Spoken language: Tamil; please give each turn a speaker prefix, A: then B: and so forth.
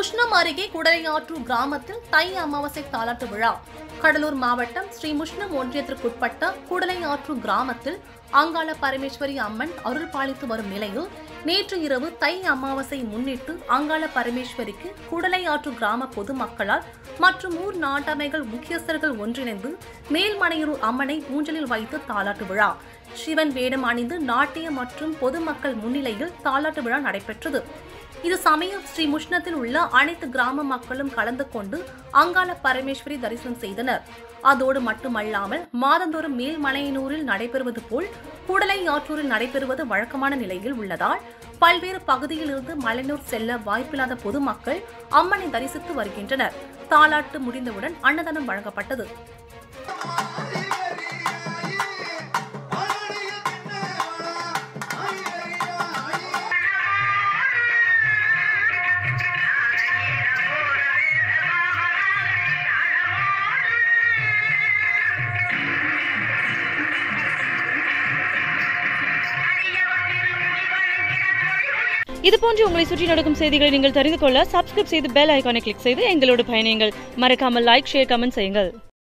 A: முஷ்ணம் அருகே குடலையாற்று கிராமத்தில் தை அமாவாசை தாலாட்டு விழா கடலூர் மாவட்டம் ஸ்ரீ முஷ்ணம் ஒன்றியத்திற்குட்பட்ட குடலையாற்று கிராமத்தில் அங்காள பரமேஸ்வரி அம்மன் அருள் பாலித்து வரும் நிலையில் நேற்று இரவு தை அமாவாசை முன்னிட்டு அங்காள பரமேஸ்வரிக்கு குடலையாற்று கிராம பொதுமக்களால் மற்றும் ஊர் நாட்டமைகள் முக்கியஸ்தர்கள் ஒன்றிணைந்து மேல்மனையூர் அம்மனை ஊஞ்சலில் வைத்து தாலாட்டு விழா சிவன் வேடம் அணிந்து நாட்டிய மற்றும் பொதுமக்கள் முன்னிலையில் தாலாட்டு விழா நடைபெற்றது இது சமயம் ஸ்ரீ முஷ்ணத்தில் உள்ள அனைத்து கிராம மக்களும் கலந்து கொண்டு அங்காள பரமேஸ்வரி தரிசனம் செய்தனர் அதோடு மட்டுமல்லாமல் மாதந்தோறும் மேல்மலையனூரில் நடைபெறுவது போல் குடலை ஆற்றூரில் நடைபெறுவது வழக்கமான நிலையில் உள்ளதால் பல்வேறு பகுதியிலிருந்து மலையனூர் செல்ல வாய்ப்பில்லாத பொதுமக்கள் அம்மனை தரிசித்து வருகின்றனர் தாலாட்டு முடிந்தவுடன் அன்னதானம் வழங்கப்பட்டது
B: இது போன்று உங்களை சுற்றி நடக்கும் செய்திகளை நீங்கள் தெரிந்து கொள்ள சப்ஸ்கிரைப் செய்து பெல் ஐகானை கிளிக் செய்து எங்களோடு பயணியுங்கள் மறக்காமல் லைக் ஷேர் கமெண்ட் செய்யுங்கள்